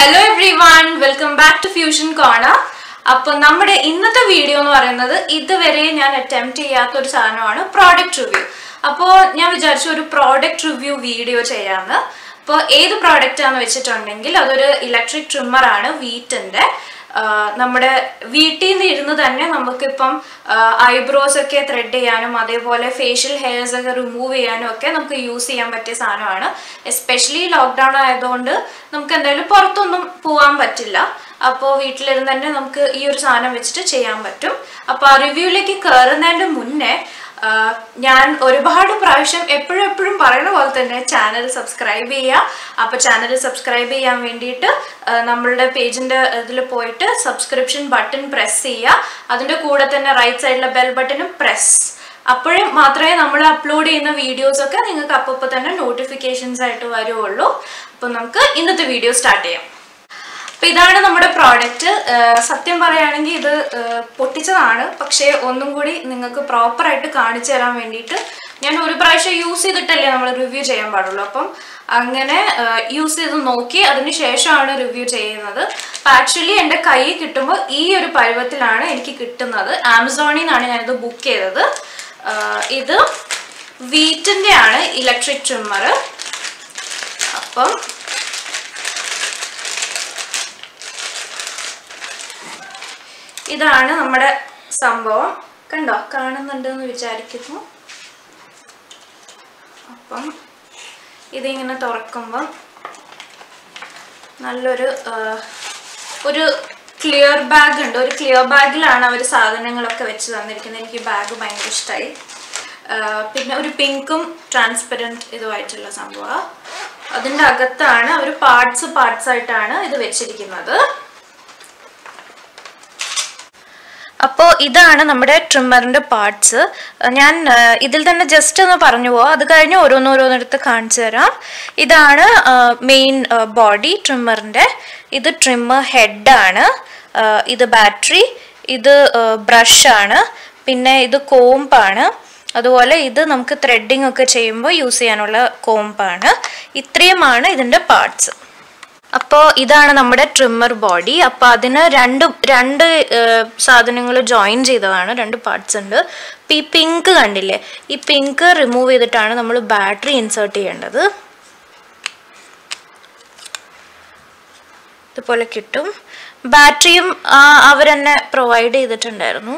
hello everyone welcome back to fusion corner അപ്പൊ നമ്മുടെ ഇന്നത്തെ വീഡിയോ എന്ന് പറയുന്നത് ഇതുവരെ ഞാൻ അറ്റംപ്റ്റ് ചെയ്യാത്ത ഒരു സാധനമാണ് പ്രോഡക്റ്റ് റിവ്യൂ അപ്പോൾ ഞാൻ വിചാരിച്ചു ഒരു പ്രോഡക്റ്റ് റിവ്യൂ വീഡിയോ ചെയ്യാമെന്ന് അപ്പോൾ ഏത് പ്രോഡക്റ്റ് ആണെന്ന് വെച്ചിട്ടുണ്ടെങ്കിൽ അതൊരു ഇലക്ട്രിക് ട്രിമ്മർ ആണ് വീറ്റിന്റെ ആഹ് നമ്മുടെ വീട്ടിൽ നിന്ന് ഇരുന്ന് തന്നെ നമുക്കിപ്പം ഐബ്രോസ് ഒക്കെ ത്രെഡ് ചെയ്യാനും അതേപോലെ ഫേഷ്യൽ ഹെയർസ് ഒക്കെ റിമൂവ് ചെയ്യാനും ഒക്കെ നമുക്ക് യൂസ് ചെയ്യാൻ പറ്റിയ സാധനമാണ് എസ്പെഷ്യലി ലോക്ക്ഡൗൺ ആയതുകൊണ്ട് നമുക്ക് എന്തായാലും പുറത്തൊന്നും പോകാൻ പറ്റില്ല അപ്പോൾ വീട്ടിലിരുന്ന് തന്നെ നമുക്ക് ഈ ഒരു സാധനം വെച്ചിട്ട് ചെയ്യാൻ പറ്റും അപ്പോൾ ആ റിവ്യൂവിലേക്ക് കയറുന്നതിൻ്റെ മുന്നേ ആഹ് ഞാൻ ഒരുപാട് പ്രാവശ്യം എപ്പോഴും എപ്പോഴും പറയുന്ന പോലെ തന്നെ ചാനൽ സബ്സ്ക്രൈബ് ചെയ്യുക അപ്പോൾ ചാനൽ സബ്സ്ക്രൈബ് ചെയ്യാൻ വേണ്ടിയിട്ട് ആഹ് നമ്മളുടെ പേജിൻ്റെ ഇതിൽ പോയിട്ട് സബ്സ്ക്രിപ്ഷൻ ബട്ടൺ പ്രസ് ചെയ്യുക അതിൻ്റെ കൂടെ തന്നെ റൈറ്റ് സൈഡിലെ ബെൽ ബട്ടണും പ്രസ് അപ്പോഴും മാത്രമേ നമ്മൾ അപ്ലോഡ് ചെയ്യുന്ന വീഡിയോസ് ഒക്കെ നിങ്ങൾക്ക് അപ്പോൾ തന്നെ നോട്ടിഫിക്കേഷൻസ് ആയിട്ട് വരുള്ളൂ അപ്പോൾ നമുക്ക് ഇന്നത്തെ വീഡിയോ സ്റ്റാർട്ട് ചെയ്യാം അപ്പൊ ഇതാണ് നമ്മുടെ പ്രോഡക്റ്റ് സത്യം പറയുകയാണെങ്കിൽ ഇത് ഏഹ്, പൊട്ടിച്ചതാണ് പക്ഷേ ഒന്നും കൂടി നിങ്ങൾക്ക് പ്രോപ്പർ ആയിട്ട് കാണിച്ചു തരാൻ വേണ്ടിയിട്ട് ഞാൻ ഒരു പ്രാവശ്യം യൂസ് ചെയ്തിട്ടല്ലേ നമ്മൾ റിവ്യൂ ചെയ്യാൻ പാടുള്ളൂ അപ്പം അങ്ങനെ യൂസ് ചെയ്ത് നോക്കി അതിന് ശേഷമാണ് റിവ്യൂ ചെയ്യുന്നത് അപ്പം ആക്ച്വലി എൻ്റെ കൈ കിട്ടുമ്പോൾ ഈ ഒരു പരുവത്തിലാണ് എനിക്ക് കിട്ടുന്നത് ആമസോണിൽ നിന്നാണ് ഞാനിത് ബുക്ക് ചെയ്തത് ഏഹ്, ഇത് വീറ്റിൻ്റെ ആണ് ഇലക്ട്രിക് ട്രിമ്മർ അപ്പം ഇതാണ് നമ്മുടെ സംഭവം കണ്ടോ കാണുന്നുണ്ട് എന്ന് വിചാരിക്കുന്നു അപ്പം ഇതിങ്ങനെ തുറക്കുമ്പം നല്ലൊരു ആ, ഒരു ക്ലിയർ ബാഗ് ഉണ്ട് ഒരു ക്ലിയർ ബാഗിലാണ് അവർ സാധനങ്ങളൊക്കെ വെച്ച് തന്നിരിക്കുന്നത് എനിക്ക് ബാഗ് ഭയങ്കര ഇഷ്ടമായി പിന്നെ ഒരു പിങ്കും ട്രാൻസ്പെറൻറ്റ് ഇതുമായിട്ടുള്ള സംഭവം അതിൻ്റെ അകത്താണ് അവർ പാർട്സ് പാർട്സ് ആയിട്ടാണ് ഇത് വെച്ചിരിക്കുന്നത് അപ്പോൾ ഇതാണ് നമ്മുടെ ട്രിമ്മറിൻ്റെ പാർട്സ് ഞാൻ ആ, ഇതിൽ തന്നെ ജസ്റ്റ് ഒന്ന് പറഞ്ഞു പോവാം അത് കഴിഞ്ഞ് ഓരോന്നോരോന്നെടുത്ത് കാണിച്ചു തരാം ഇതാണ് മെയിൻ ബോഡി ട്രിമ്മറിൻ്റെ ഇത് ട്രിമ്മർ ഹെഡാണ് ഇത് ബാറ്ററി ഇത് ബ്രഷാണ് പിന്നെ ഇത് കോമ്പാണ് അതുപോലെ ഇത് നമുക്ക് ത്രെഡിങ് ഒക്കെ ചെയ്യുമ്പോൾ യൂസ് ചെയ്യാനുള്ള കോമ്പാണ് ഇത്രയുമാണ് ഇതിൻ്റെ പാർട്സ് അപ്പോൾ ഇതാണ് നമ്മുടെ ട്രിമ്മർ ബോഡി അപ്പോൾ അതിന് രണ്ട് രണ്ട് സാധനങ്ങൾ ജോയിൻ ചെയ്തതാണ് രണ്ട് പാർട്സ് ഉണ്ട് അപ്പോൾ ഈ പിങ്ക് കണ്ടില്ലേ ഈ പിങ്ക് റിമൂവ് ചെയ്തിട്ടാണ് നമ്മൾ ബാറ്ററി ഇൻസേർട്ട് ചെയ്യേണ്ടത് ഇതുപോലെ കിട്ടും ബാറ്ററിയും അവർ തന്നെ പ്രൊവൈഡ് ചെയ്തിട്ടുണ്ടായിരുന്നു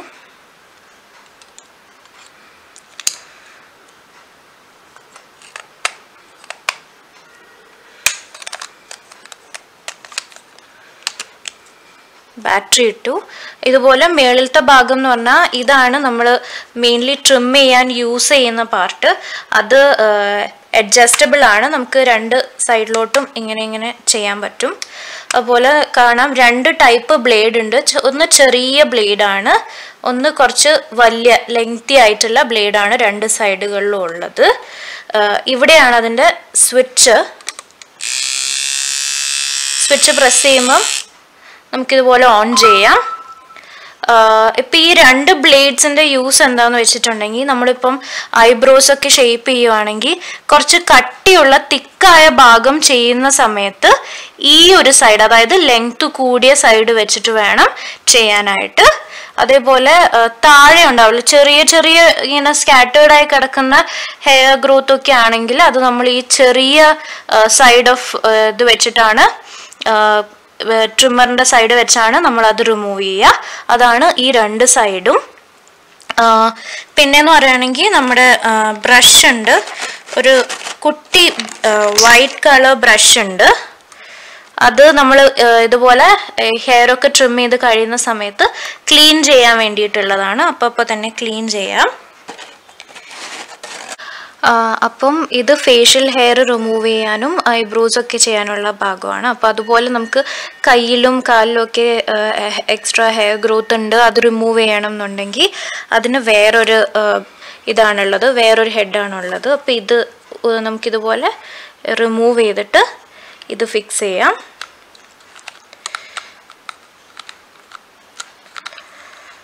ബാറ്ററി ഇട്ടു ഇതുപോലെ മേളിലത്തെ ഭാഗം എന്ന് പറഞ്ഞാൽ ഇതാണ് നമ്മൾ മെയിൻലി ട്രിം ചെയ്യാൻ യൂസ് ചെയ്യുന്ന പാർട്ട് അത് അഡ്ജസ്റ്റബിൾ ആണ് നമുക്ക് രണ്ട് സൈഡിലോട്ടും ഇങ്ങനെ ഇങ്ങനെ ചെയ്യാൻ പറ്റും അതുപോലെ കാണാം രണ്ട് ടൈപ്പ് ബ്ലേഡ് ഉണ്ട് ചെ- ഒന്ന് ചെറിയ ബ്ലേഡാണ് ഒന്ന് കുറച്ച് വലിയ ലെങ്തി ആയിട്ടുള്ള ബ്ലേഡാണ് രണ്ട് സൈഡുകളിലും ഉള്ളത് ആ, ഇവിടെയാണ് അതിൻ്റെ സ്വിച്ച് സ്വിച്ച് പ്രസ് ചെയ്യുമ്പം നമുക്കിതുപോലെ ഓൺ ചെയ്യാം ഇപ്പം ഈ രണ്ട് ബ്ലേഡ്സിൻ്റെ യൂസ് എന്താണെന്ന് വെച്ചിട്ടുണ്ടെങ്കിൽ നമ്മളിപ്പം ഐബ്രോസ് ഒക്കെ ഷേപ്പ് ചെയ്യുവാണെങ്കിൽ കുറച്ച് കട്ടിയുള്ള തിക്കായ ഭാഗം ചെയ്യുന്ന സമയത്ത് ഈ ഒരു സൈഡ് അതായത് ലെങ്ത് കൂടിയ സൈഡ് വെച്ചിട്ട് വേണം ചെയ്യാനായിട്ട് അതേപോലെ ആ, താഴെ ഉണ്ടാവില്ല ചെറിയ ചെറിയ ഇങ്ങനെ സ്കാറ്റേർഡ് ആയി കിടക്കുന്ന ഹെയർ ഗ്രോത്ത് ഒക്കെ ആണെങ്കിൽ അത് നമ്മൾ ഈ ചെറിയ സൈഡ് ഓഫ് ഇത് വെച്ചിട്ടാണ് ട്രിമ്മറിൻ്റെ സൈഡ് വെച്ചാണ് നമ്മൾ അത് റിമൂവ് ചെയ്യുക അതാണ് ഈ രണ്ട് സൈഡും പിന്നെന്ന് പറയുകയാണെങ്കിൽ നമ്മുടെ ബ്രഷ് ഉണ്ട് ഒരു കുട്ടി വൈറ്റ് കളർ ബ്രഷ് ഉണ്ട് അത് നമ്മൾ ഇതുപോലെ ഹെയർ ഒക്കെ ട്രിം ചെയ്ത് കഴിയുന്ന സമയത്ത് ക്ലീൻ ചെയ്യാൻ വേണ്ടിയിട്ടുള്ളതാണ് അപ്പോൾ അപ്പോൾ തന്നെ ക്ലീൻ ചെയ്യാം ആ, അപ്പം ഇത് ഫേഷ്യൽ ഹെയർ റിമൂവ് ചെയ്യാനും ഐബ്രോസ് ഒക്കെ ചെയ്യാനുള്ള ഭാഗമാണ് അപ്പോൾ അതുപോലെ നമുക്ക് കയ്യിലും കാലിലും ഒക്കെ എക്സ്ട്രാ ഹെയർ ഗ്രോത്ത് ഉണ്ട് അത് റിമൂവ് ചെയ്യണം എന്നുണ്ടെങ്കിൽ അതിന് വേറൊരു ആ, ഇതാണുള്ളത് വേറൊരു ഹെഡാണുള്ളത് അപ്പോൾ ഇത് ഉ- നമുക്കിതുപോലെ റിമൂവ് ചെയ്തിട്ട് ഇത് ഫിക്സ് ചെയ്യാം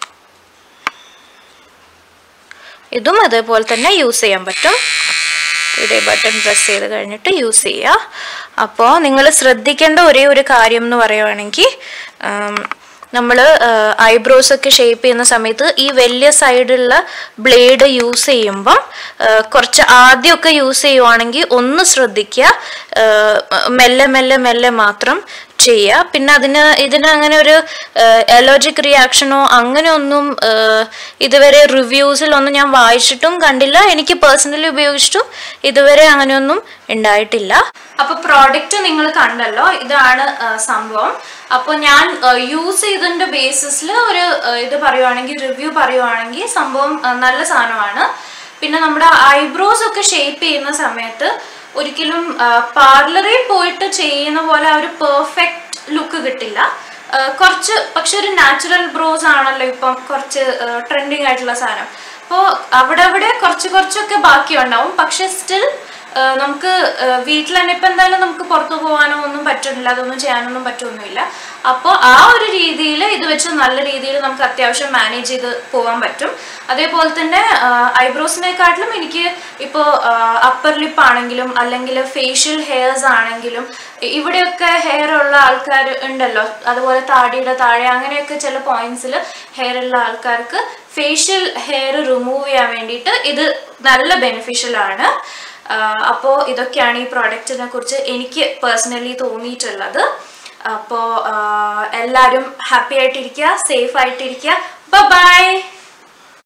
ഇതും അതേപോലെ തന്നെ യൂസ് ചെയ്യാൻ പറ്റും ഇവിടെ ബട്ടൺ പ്രസ് ചെയ്ത് കഴിഞ്ഞിട്ട് യൂസ് ചെയ്യുക അപ്പോൾ നിങ്ങൾ ശ്രദ്ധിക്കേണ്ട ഒരേ ഒരു കാര്യം എന്ന് പറയുവാണെങ്കിൽ നമ്മൾ ഐബ്രോസ് ഒക്കെ ഷേപ്പ് ചെയ്യുന്ന സമയത്ത് ഈ വലിയ സൈഡുള്ള ബ്ലേഡ് യൂസ് ചെയ്യുമ്പം ആ, കുറച്ച് ആദ്യമൊക്കെ യൂസ് ചെയ്യുവാണെങ്കിൽ ഒന്ന് ശ്രദ്ധിക്കുക ആ, മെല്ലെ മെല്ലെ മെല്ലെ മാത്രം ചെയ്യുക പിന്നെ അതിന് ഇതിന് അങ്ങനെ ഒരു അലർജിക് റിയാക്ഷനോ അങ്ങനെ ഒന്നും ആ, ഇതുവരെ റിവ്യൂസിലൊന്നും ഞാൻ വായിച്ചിട്ടും കണ്ടില്ല എനിക്ക് പേഴ്സണലി ഉപയോഗിച്ചിട്ടും ഇതുവരെ അങ്ങനെയൊന്നും ഉണ്ടായിട്ടില്ല അപ്പൊ പ്രോഡക്റ്റ് നിങ്ങൾ കണ്ടല്ലോ ഇതാണ് ആ, സംഭവം അപ്പോൾ ഞാൻ യൂസ് ചെയ്തതിന്റെ ബേസിസിൽ ഒരു ആ, ഇത് പറയുവാണെങ്കിൽ റിവ്യൂ പറയുവാണെങ്കിൽ സംഭവം ആ, നല്ല സാധനമാണ് പിന്നെ നമ്മുടെ ഐബ്രോസ് ഒക്കെ ഷേപ്പ് ചെയ്യുന്ന സമയത്ത് ഒരിക്കലും പാർലറിൽ പോയിട്ട് ചെയ്യുന്ന പോലെ ആ ഒരു പെർഫെക്റ്റ് ലുക്ക് കിട്ടില്ല ആ, കുറച്ച് പക്ഷെ ഒരു നാച്ചുറൽ ബ്രോസ് ആണല്ലോ ഇപ്പം കുറച്ച് ട്രെൻഡിങ് ആയിട്ടുള്ള സാധനം അപ്പോൾ അവിടെ അവിടെ കുറച്ച് കുറച്ചൊക്കെ ബാക്കി ഉണ്ടാവും പക്ഷെ സ്റ്റിൽ നമുക്ക് വീട്ടിൽ തന്നെ ഇപ്പം എന്തായാലും നമുക്ക് പുറത്തു പോകാനോ ഒന്നും പറ്റുന്നില്ല അതൊന്നും ചെയ്യാനൊന്നും പറ്റുമൊന്നുമില്ല അപ്പോൾ ആ ഒരു രീതിയിൽ ഇത് വെച്ച് നല്ല രീതിയിൽ നമുക്ക് അത്യാവശ്യം മാനേജ് ചെയ്ത് പോകാൻ പറ്റും അതേപോലെ തന്നെ ഐബ്രോസിനെക്കാട്ടിലും എനിക്ക് ഇപ്പോൾ അപ്പർ ലിപ്പ് ആണെങ്കിലും അല്ലെങ്കിൽ ഫേഷ്യൽ ഹെയർസ് ആണെങ്കിലും ഇ- ഇവിടെയൊക്കെ ഹെയർ ഉള്ള ആൾക്കാർ ഉണ്ടല്ലോ അതുപോലെ താടിയുടെ താഴെ അങ്ങനെയൊക്കെ ചില പോയിന്റ്സിൽ ഹെയർ ഉള്ള ആൾക്കാർക്ക് ഫേഷ്യൽ ഹെയർ റിമൂവ് ചെയ്യാൻ വേണ്ടിയിട്ട് ഇത് നല്ല ബെനിഫിഷ്യൽ ആണ് അപ്പോൾ ഇതൊക്കെയാണ് ഈ പ്രോഡക്റ്റിനെ കുറിച്ച് എനിക്ക് പേഴ്സണലി തോന്നിയിട്ടുള്ളത് അപ്പോൾ എല്ലാവരും ഹാപ്പി ആയിട്ടിരിക്കുക സേഫ് ആയിട്ടിരിക്കുക ബൈ